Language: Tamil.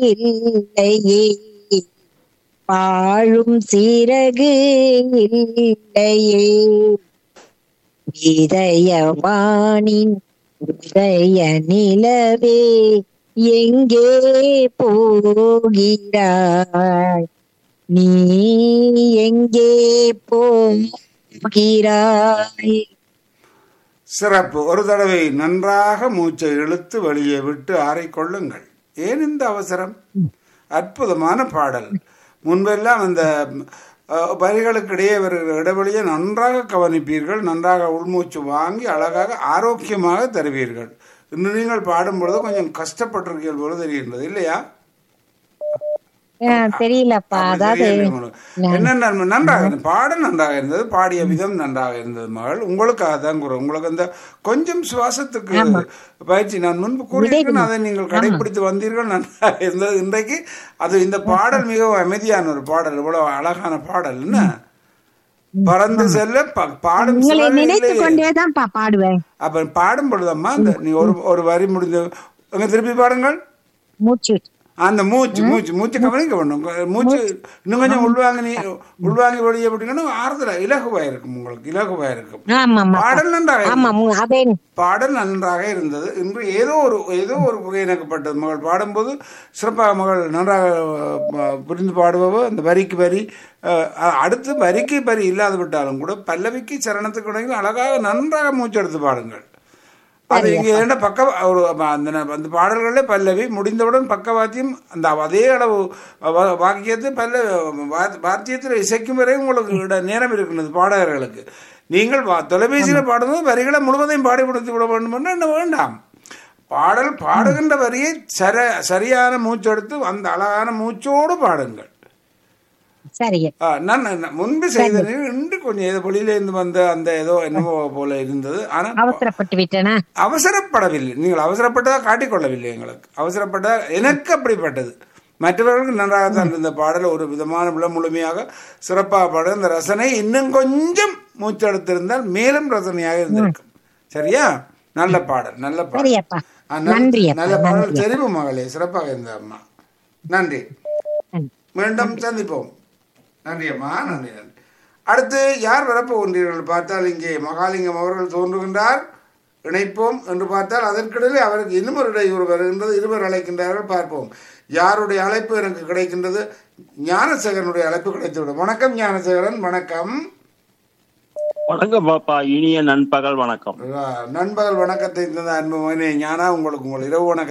இல்லையே வாழும் சிறகு இல்லையே இதயவானின் உதய நிலவே எங்கே போகிறாய் நீ எங்கே போகிறாய் சிறப்பு ஒரு தடவை நன்றாக மூச்சை இழுத்து வெளியே விட்டு ஆறிக்கொள்ளுங்கள் ஏன் இந்த அவசரம் அற்புதமான பாடல் முன்பெல்லாம் அந்த அஹ், வரிகளுக்கு இடையே வருகிற இடைவெளியை நன்றாக கவனிப்பீர்கள் நன்றாக உள்மூச்சு வாங்கி அழகாக ஆரோக்கியமாக தருவீர்கள் இன்று நீங்கள் பாடும் பொழுது கொஞ்சம் கஷ்டப்பட்டிருக்கீர்கள் போல தெரிகின்றது இல்லையா ஆ, தெரியலப்பா அதாவது தெரியவில்லை உங்களுக்கு. என்ன நன்மை? நன்றாக இருந்தது. பாடல் நன்றாக இருந்தது பாடிய விதம் நன்றாக இருந்தது மகள் உங்களுக்காக தான் கூறுறேன் உங்களுக்கு அந்த கொஞ்சம் சுவாசத்துக்கு பயிற்சி நான் முன்பு கூறியிருக்கேன் அதை நீங்கள் கடைபிடித்து வந்தீர்கள் நன்றாக இருந்தது இன்றைக்கு அது இந்த பாடல் மிகவும் அமைதியான ஒரு பாடல் இவ்வளவு அழகான பாடல் என்ன பறந்து செல்ல ப- பாடும் உங்களை சுவரே நினைத்து இல்லையே. கொண்டேதான்ப்பா பாடுவேன் அப்ப பாடும் பொழுதம்மா அந்த நீ ஒரு ஒரு வரி முடிஞ்ச அங்க திருப்பி பாடுங்கள் மூச்சு அந்த மூச்சு மூச்சு மூச்சு கவனிக்க வேண்டும் மூச்சு இன்னும் கொஞ்சம் உள்வாங்கி நீ உள்வாங்கி வெளியே விட்டீங்கன்னா ஆறுதல இலகுவா இருக்கும் உங்களுக்கு இலகுவா இருக்கும் ஆமாம்மா பாடல் நன்றாக ஆமா இருந்தது. மு- அதே பாடல் நன்றாக இருந்தது இன்று ஏதோ ஒரு ஏதோ ஒரு குறை எனக்குப்பட்டது மகள் பாடும்போது சிறப்பாக மகள் நன்றாக அஹ், புரிந்து பாடுபவோ அந்த வரிக்கு வரி அஹ், அ- அடுத்து வரிக்கு வரி இல்லாது விட்டாலும் கூட பல்லவிக்கு சரணத்துக்கு இடையில் அழகாக நன்றாக மூச்சு எடுத்து பாடுங்கள் அது இங்க என்ன பக்க ஒரு அந்த அந்த பாடல்களே பல்லவி முடிந்தவுடன் பக்கவாத்தியம் அந்த அதே அளவு வா- வாக்கியத்தை பல்ல வா- வாத்தியத்தில் இசைக்கும் வரை உங்களுக்கு இட- நேரம் இருக்கின்றது பாடகர்களுக்கு நீங்கள் வா- தொலைபேசியில் பாடும்போது வரிகளை முழுவதையும் பாடி கொடுத்து விட வேண்டும் என்று என்ன வேண்டாம் பாடல் பாடுகின்ற வரியை சர சரியான மூச்செடுத்து அந்த அழகான மூச்சோடு பாடுங்கள் சரிங்க ஆ, நான் நான் முன்பு செய்தது இன்று கொஞ்சம் ஏதோ வெளியிலேருந்து வந்த அந்த ஏதோ என்னமோ போல இருந்தது ஆனால் அவசரப்பட்டு விட்டேனா அவசரப்படவில்லை நீங்கள் அவசரப்பட்டதா காட்டிக்கொள்ளவில்லை எங்களுக்கு அவசரப்பட்டதா எனக்கு அப்படிப்பட்டது மற்றவர்களுக்கு நன்றாகத்தான் இருந்த பாடல் ஒரு விதமான விழ முழுமையாக சிறப்பாக பாடல் இந்த ரசனை இன்னும் கொஞ்சம் மூச்செடுத்திருந்தால் மேலும் ரசனையாக இருந்திருக்கும் சரியா நல்ல பாடல் நல்ல பாடல் சரியப்பா ஆ, நல்ல- நன்றி அப்பா நல்ல பாடல் தெரிவு மகளே சிறப்பாக இருந்த அம்மா நன்றி நன்றி. மீண்டும் சந்திப்போம் நன்றி அம்மா நன்றி நன்றி அடுத்து யார் வரப்போகின்றீர்கள் பார்த்தால் இங்கே மகாலிங்கம் அவர்கள் தோன்றுகின்றார் இணைப்போம் என்று பார்த்தால் அதற்கிடையில் அவருக்கு இன்னும் ஒரு இடையூறு வருகின்றது இருவர் அழைக்கின்றார்கள் பார்ப்போம் யாருடைய அழைப்பு எனக்கு கிடைக்கின்றது ஞானசேகரனுடைய அழைப்பு கிடைத்துவிடும் வணக்கம் ஞானசேகரன் வணக்கம் வணக்கம் பாப்பா இனிய நண்பகல் வணக்கம் நண்பகல் வணக்கத்தை தந்த அன்பு மகனே ஞானா உங்களுக்கு உங்கள் இரவு வணக்கம்